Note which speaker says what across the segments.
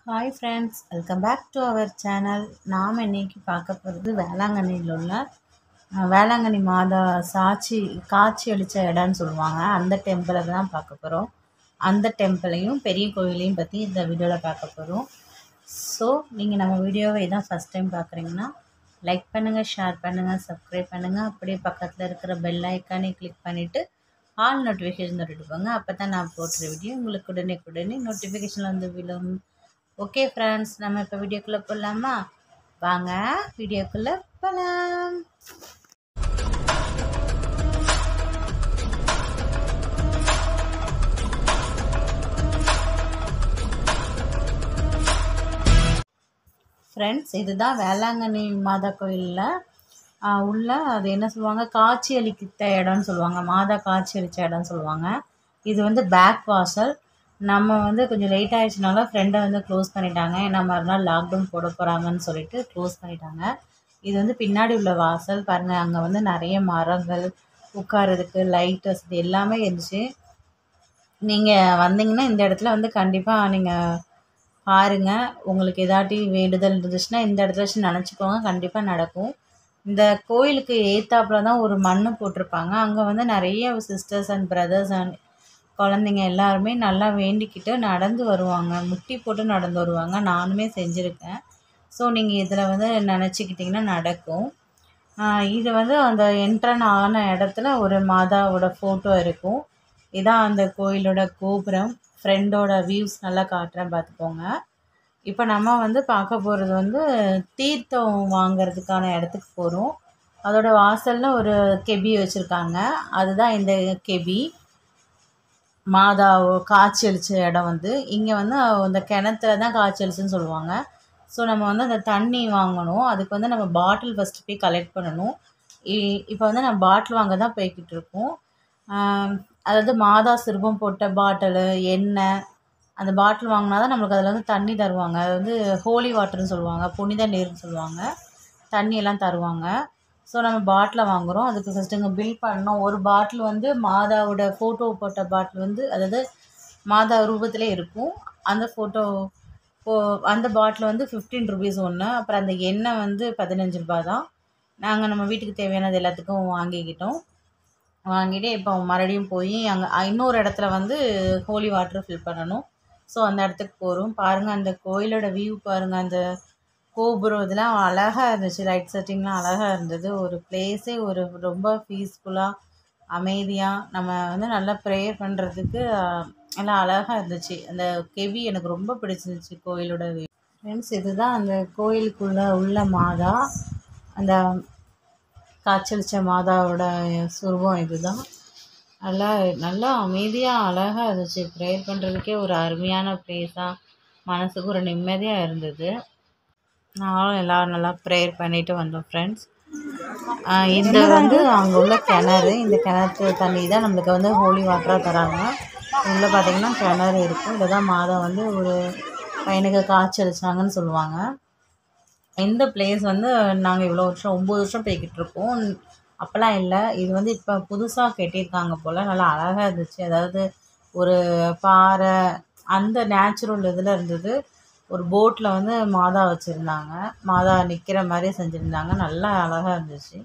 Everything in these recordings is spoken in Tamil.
Speaker 1: hi friends welcome back to our channel நாம் இன்னைக்கு பார்க்க போகிறது வேளாங்கண்ணியில் உள்ள அஹ், வேளாங்கண்ணி மாதா சாட்சி காட்சி அளித்த இடம்னு சொல்லுவாங்க அந்த டெம்பிளை தான் பார்க்க போகிறோம் அந்த டெம்பிளையும் பெரிய கோயிலையும் பற்றி இந்த வீடியோவில் பார்க்க போகிறோம் ஸோ நீங்கள் நம்ம வீடியோவை இதான் ஃபஸ்ட் டைம் பார்க்குறீங்கன்னா லைக் பண்ணுங்கள் ஷேர் பண்ணுங்கள் சப்ஸ்கிரைப் பண்ணுங்கள் அப்படியே பக்கத்தில் இருக்கிற பெல் ஐக்கானே கிளிக் பண்ணிவிட்டு ஆல் நோட்டிஃபிகேஷன் தொட்டுப்பாங்க அப்போ தான் நான் போடுற வீடியோ உங்களுக்கு உடனே உடனே நோட்டிஃபிகேஷன் வந்து விழும் ஓகே ஃப்ரெண்ட்ஸ் நம்ம இப்போ வீடியோக்குள்ளே போகலாமா வாங்க வீடியோக்குள்ளே போகலாம் ஃப்ரெண்ட்ஸ் இதுதான் வேளாங்கண்ணி மாதா கோயிலில் உள்ள அது என்ன சொல்லுவாங்க காட்சி அளித்த இடம்னு சொல்லுவாங்க மாதா காட்சி அளித்த இடம்னு சொல்லுவாங்க இது வந்து பேக் வாசல் நம்ம வந்து கொஞ்சம் லேட் ஆயிடுச்சுனால ஃப்ரெண்டை வந்து க்ளோஸ் பண்ணிட்டாங்க ஏன்னா மறுநாள் லாக்டவுன் போட போகிறாங்கன்னு சொல்லிட்டு க்ளோஸ் பண்ணிட்டாங்க இது வந்து பின்னாடி உள்ள வாசல் பாருங்கள் அங்கே வந்து நிறைய மரங்கள் உட்காரதுக்கு லைட் வசதி எல்லாமே இருந்துச்சு நீங்கள் வந்தீங்கன்னா இந்த இடத்துல வந்து கண்டிப்பாக நீங்கள் பாருங்கள் உங்களுக்கு ஏதாட்டி வேண்டுதல் இருந்துச்சுன்னா இந்த இடத்துல வச்சு நினச்சிக்கோங்க கண்டிப்பாக நடக்கும் இந்த கோயிலுக்கு ஏத்தாப்புல தான் ஒரு மண்ணு போட்டிருப்பாங்க அங்கே வந்து நிறைய சிஸ்டர்ஸ் அண்ட் பிரதர்ஸ் அண்ட் குழந்தைங்க எல்லாருமே நல்லா வேண்டிக்கிட்டு நடந்து வருவாங்க முட்டி போட்டு நடந்து வருவாங்க நானுமே செஞ்சுருக்கேன் ஸோ நீங்கள் இதில் வந்து நினச்சிக்கிட்டிங்கன்னா நடக்கும் ஆஹ் இது வந்து அந்த என்ட்ரன் ஆன இடத்துல ஒரு மாதாவோட ஃபோட்டோ இருக்கும் இதான் அந்த கோயிலோட கோபுரம் ஃப்ரெண்டோட வியூஸ் நல்லா காட்டுறேன் பார்த்துக்கோங்க இப்போ நம்ம வந்து பார்க்க போகிறது வந்து தீர்த்தம் வாங்குறதுக்கான இடத்துக்கு போகிறோம் அதோட வாசலில் ஒரு கெபி வச்சுருக்காங்க அதுதான் இந்த கெபி மாதா காய்ச்சி அளிச்ச இடம் வந்து இங்கே வந்து அந்த கிணத்துல தான் காய்ச்சி அளிச்சுன்னு சொல்லுவாங்க ஸோ நம்ம வந்து அந்த தண்ணி வாங்கணும் அதுக்கு வந்து நம்ம பாட்டில் ஃபஸ்ட்டு போய் கலெக்ட் பண்ணணும் இப்போ வந்து நம்ம பாட்டில் வாங்க தான் போய்கிட்டு இருக்கோம் ஆம், அதாவது மாதா சிற்பம் போட்ட பாட்டிலு எண்ணெய் அந்த பாட்டில் வாங்கினா தான் நம்மளுக்கு அதில் வந்து தண்ணி தருவாங்க அது வந்து ஹோலி வாட்டர்னு சொல்லுவாங்க புனித நீர்னு சொல்லுவாங்க தண்ணி எல்லாம் தருவாங்க ஸோ நம்ம பாட்டிலை வாங்குகிறோம் அதுக்கு ஃபஸ்ட்டு இங்கே பில் பண்ணோம் ஒரு பாட்டில் வந்து மாதாவோட ஃபோட்டோ போட்ட பாட்டில் வந்து அதாவது மாதா ரூபத்திலே இருக்கும் அந்த ஃபோட்டோ போ அந்த பாட்டில் வந்து ஃபிஃப்டீன் ருபீஸ் ஒன்று அப்புறம் அந்த எண்ணெய் வந்து பதினஞ்சு ரூபா தான் நாங்கள் நம்ம வீட்டுக்கு தேவையானது எல்லாத்துக்கும் வாங்கிக்கிட்டோம் வாங்கிட்டு இப்போ மறுபடியும் போய் அங்கே இன்னொரு இடத்துல வந்து ஹோலி வாட்டர் ஃபில் பண்ணணும் ஸோ அந்த இடத்துக்கு போகிறோம் பாருங்கள் அந்த கோயிலோட வியூ பாருங்கள் அந்த கோபுரம் இதெல்லாம் அழகாக இருந்துச்சு லைட் செட்டிங்லாம் அழகாக இருந்தது ஒரு பிளேஸே ஒரு ரொம்ப பீஸ்ஃபுல்லாக அமைதியாக நம்ம வந்து நல்லா ப்ரேயர் பண்ணுறதுக்கு எல்லாம் அழகாக இருந்துச்சு அந்த கெவி எனக்கு ரொம்ப பிடிச்சிருந்துச்சு கோயிலோட வியூ ஃப்ரெண்ட்ஸ் இதுதான் அந்த கோயிலுக்குள்ளே உள்ள மாதா அந்த காய்ச்சலிச்ச மாதாவோட சுருவம் இதுதான் நல்லா நல்லா அமைதியாக அழகாக இருந்துச்சு ப்ரேயர் பண்ணுறதுக்கே ஒரு அருமையான ப்ளேஸாக மனசுக்கு ஒரு நிம்மதியாக இருந்தது நானும் எல்லோரும் நல்லா ப்ரேயர் பண்ணிட்டு வந்தோம் ஃப்ரெண்ட்ஸ் இது வந்து அங்கே உள்ள கிணறு இந்த கிணத்து தண்ணி தான் நம்மளுக்கு வந்து ஹோலி வாட்டராக தராங்க உள்ளே பார்த்தீங்கன்னா கிணறு இருக்கும் இதில் தான் மாதம் வந்து ஒரு பையனுக்கு காய்ச்சலிச்சாங்கன்னு சொல்லுவாங்க இந்த பிளேஸ் வந்து நாங்கள் இவ்வளோ வருஷம் ஒம்பது வருஷம் போய்கிட்டு இருக்கோம் அப்போல்லாம் இல்லை இது வந்து இப்போ புதுசாக கட்டியிருக்காங்க போல் நல்லா அழகாக இருந்துச்சு அதாவது ஒரு பாறை அந்த நேச்சுரல் இதில் இருந்தது ஒரு போட்டில் வந்து மாதா வச்சுருந்தாங்க மாதா நிற்கிற மாதிரி செஞ்சுருந்தாங்க நல்லா அழகாக இருந்துச்சு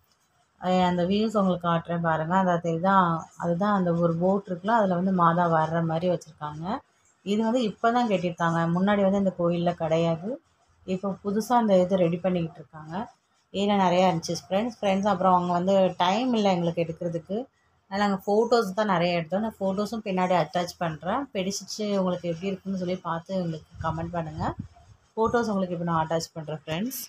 Speaker 1: அஹ் அந்த வியூஸ் உங்களுக்கு காட்டுறேன் பாருங்கள் அது அதுதான் அதுதான் அந்த ஒரு போட் இருக்குல்ல அதில் வந்து மாதா வர்ற மாதிரி வச்சுருக்காங்க இது வந்து இப்போ தான் கட்டியிருக்காங்க முன்னாடி வந்து இந்த கோயிலில் கிடையாது இப்போ புதுசாக அந்த இது ரெடி பண்ணிக்கிட்டு இருக்காங்க இதில் நிறையா இருந்துச்சு ஃப்ரெண்ட்ஸ் ஃப்ரெண்ட்ஸ் அப்புறம் அவங்க வந்து டைம் இல்லை எங்களுக்கு எடுக்கிறதுக்கு அதனால் நாங்கள் ஃபோட்டோஸ் தான் நிறைய எடுத்தோம் நான் ஃபோட்டோஸும் பின்னாடி அட்டாச் பண்ணுறேன் பிடிச்சிச்சு உங்களுக்கு எப்படி இருக்குன்னு சொல்லி பார்த்து உங்களுக்கு கமெண்ட் பண்ணுங்கள் ஃபோட்டோஸ் உங்களுக்கு இப்போ நான் அட்டாச் பண்ணுறேன் ஃப்ரெண்ட்ஸ்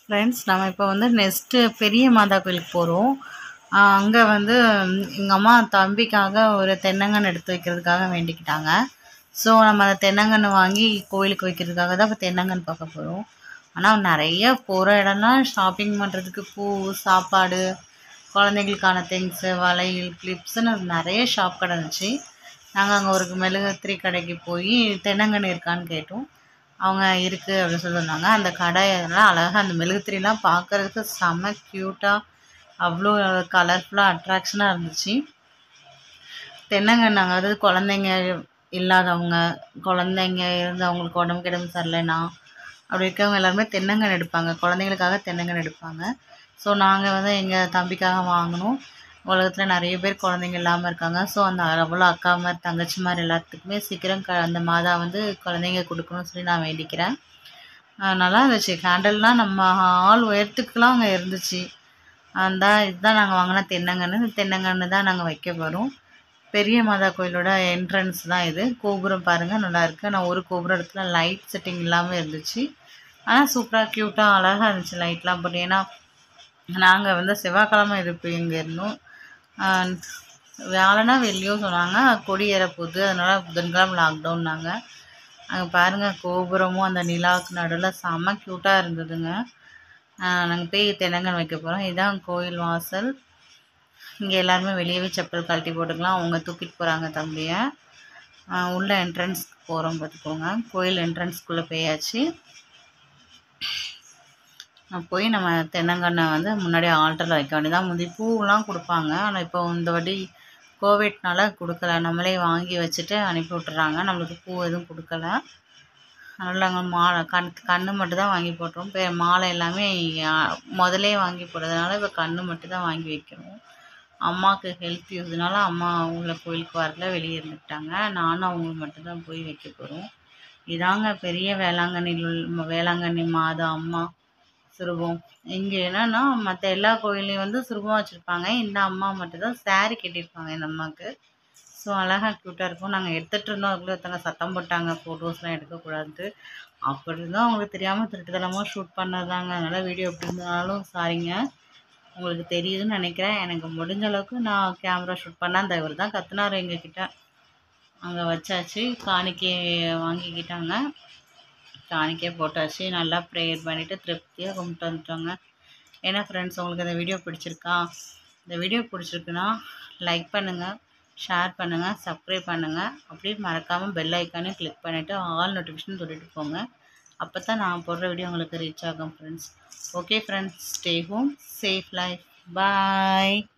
Speaker 1: ஃப்ரெண்ட்ஸ் நம்ம இப்போ வந்து நெக்ஸ்ட்டு பெரிய மாதா கோயிலுக்கு போகிறோம் அங்கே வந்து எங்கள் அம்மா தம்பிக்காக ஒரு தென்னங்கன்று எடுத்து வைக்கிறதுக்காக வேண்டிக்கிட்டாங்க ஸோ நம்ம அந்த தென்னங்கன்று வாங்கி கோயிலுக்கு வைக்கிறதுக்காக தான் இப்போ தென்னங்கன்று பார்க்க போகிறோம் ஆனால் நிறைய போகிற இடம்லாம் ஷாப்பிங் பண்ணுறதுக்கு பூ சாப்பாடு குழந்தைங்களுக்கான திங்ஸு வளையல் கிளிப்ஸுன்னு நிறைய ஷாப் கடை இருந்துச்சு நாங்கள் அங்கே ஒரு மெழுகுத்திரி கடைக்கு போய் தென்னங்கன்று இருக்கான்னு கேட்டோம் அவங்க இருக்குது அப்படின்னு சொல்லி சொன்னாங்க அந்த கடையெல்லாம் அழகாக அந்த மெழுகுத்திரிலாம் பார்க்குறதுக்கு செம்ம க்யூட்டாக அவ்வளோ கலர்ஃபுல்லாக அட்ராக்ஷனாக இருந்துச்சு தென்னங்கன்று அதாவது குழந்தைங்க இல்லாதவங்க குழந்தைங்க இருந்தவங்களுக்கு உடம்பு கிடம்பு சரியில்லைன்னா அப்படி இருக்கவங்க எல்லாருமே தென்னங்கன்று எடுப்பாங்க குழந்தைங்களுக்காக தென்னங்கன்று எடுப்பாங்க ஸோ நாங்கள் வந்து எங்கள் தம்பிக்காக வாங்கினோம் உலகத்தில் நிறைய பேர் குழந்தைங்க இல்லாமல் இருக்காங்க ஸோ அந்த அவ்வளோ அக்கா மாதிரி தங்கச்சி மாதிரி எல்லாத்துக்குமே சீக்கிரம் க அந்த மாதா வந்து குழந்தைங்க கொடுக்கணும்னு சொல்லி நான் வேண்டிக்கிறேன் நல்லா இருந்துச்சு கேண்டல்லாம் நம்ம ஆள் உயரத்துக்குலாம் அங்கே இருந்துச்சு அந்த இதுதான் நாங்கள் வாங்கின தென்னங்கன்று இந்த தென்னங்கன்று தான் நாங்கள் வைக்க போகிறோம் பெரிய மாதா கோயிலோட என்ட்ரன்ஸ் தான் இது கோபுரம் பாருங்கள் நல்லா இருக்குது நான் ஒரு கோபுரம் இடத்துல லைட் செட்டிங் இல்லாமல் இருந்துச்சு ஆனால் சூப்பராக க்யூட்டாக அழகாக இருந்துச்சு லைட்லாம் போட்டு ஏன்னா நாங்கள் வந்து செவ்வாய்க்கிழமை இருப்பு இங்கே இருந்தோம் வியாழனா வெள்ளியோ சொன்னாங்க கொடி ஏற போகுது அதனால் புதன்கிழமை லாக்டவுன்னாங்க அங்கே பாருங்கள் கோபுரமும் அந்த நிலாவுக்கு நடுவில் செம்ம க்யூட்டாக இருந்ததுங்க நாங்கள் போய் தென்னங்கன் வைக்க போகிறோம் இதுதான் கோயில் வாசல் இங்கே எல்லாருமே வெளியவே செப்பல் கழட்டி போட்டுக்கலாம் அவங்க தூக்கிட்டு போகிறாங்க தம்பியை உள்ள என்ட்ரன்ஸ்க்கு போகிறோம் பார்த்துக்கோங்க கோயில் என்ட்ரன்ஸ்குள்ளே போயாச்சு போய் நம்ம தென்னங்கன்னை வந்து முன்னாடி ஆல்டரில் வைக்க வேண்டியதான் முந்தி பூவெலாம் கொடுப்பாங்க ஆனால் இப்போ இந்த வாட்டி கோவிட்னால கொடுக்கல நம்மளே வாங்கி வச்சுட்டு அனுப்பி விட்டுறாங்க நம்மளுக்கு பூ எதுவும் கொடுக்கல அதனால் நாங்கள் மாலை கண் கன்று மட்டும் தான் வாங்கி போட்டுருவோம் இப்போ மாலை எல்லாமே முதலே வாங்கி போடுறதுனால இப்போ கன்று மட்டும் தான் வாங்கி வைக்கிறோம் அம்மாவுக்கு ஹெல்த் யூஸ்னால அம்மா உள்ள கோயிலுக்கு வரல வெளியே இருந்துக்கிட்டாங்க நானும் அவங்க மட்டும்தான் போய் வைக்க போகிறோம் இதாங்க பெரிய வேளாங்கண்ணியில் உள்ள வேளாங்கண்ணி மாதா அம்மா சுரூபம் இங்கே என்னன்னா மற்ற எல்லா கோயிலையும் வந்து சுரூபம் வச்சுருப்பாங்க இந்த அம்மா மட்டும்தான் சாரீ கட்டியிருப்பாங்க இந்த அம்மாவுக்கு ஸோ அழகாக க்யூட்டாக இருக்கும் நாங்கள் எடுத்துகிட்டு இருந்தோம் அதுக்குள்ளே ஒருத்தவங்க சத்தம் போட்டாங்க ஃபோட்டோஸ்லாம் எடுக்கக்கூடாது அப்படி இருந்தும் அவங்களுக்கு தெரியாமல் திருட்டுத்தனமாக ஷூட் பண்ணதாங்க அதனால் வீடியோ எப்படி இருந்தாலும் சாரிங்க உங்களுக்கு தெரியுதுன்னு நினைக்கிறேன் எனக்கு முடிஞ்ச அளவுக்கு நான் கேமரா ஷூட் பண்ணேன் அந்த இவர் தான் கத்துனார் எங்ககிட்ட அங்கே வச்சாச்சு காணிக்கை வாங்கிக்கிட்டாங்க காணிக்கே போட்டாச்சு நல்லா ப்ரேயர் பண்ணிவிட்டு திருப்தியாக கும்பிட்டு வந்துட்டோங்க ஏன்னா ஃப்ரெண்ட்ஸ் உங்களுக்கு இந்த வீடியோ பிடிச்சிருக்கா இந்த வீடியோ பிடிச்சிருக்குன்னா லைக் பண்ணுங்கள் ஷேர் பண்ணுங்கள் சப்ஸ்கிரைப் பண்ணுங்கள் அப்படியே மறக்காமல் பெல் ஐக்கானே கிளிக் பண்ணிவிட்டு ஆல் நோட்டிஃபிகேஷன் சொல்லிட்டு போங்க அப்போ தான் நான் போடுற வீடியோ உங்களுக்கு ரீச் ஆகும் friends okay friends stay home safe life பாய்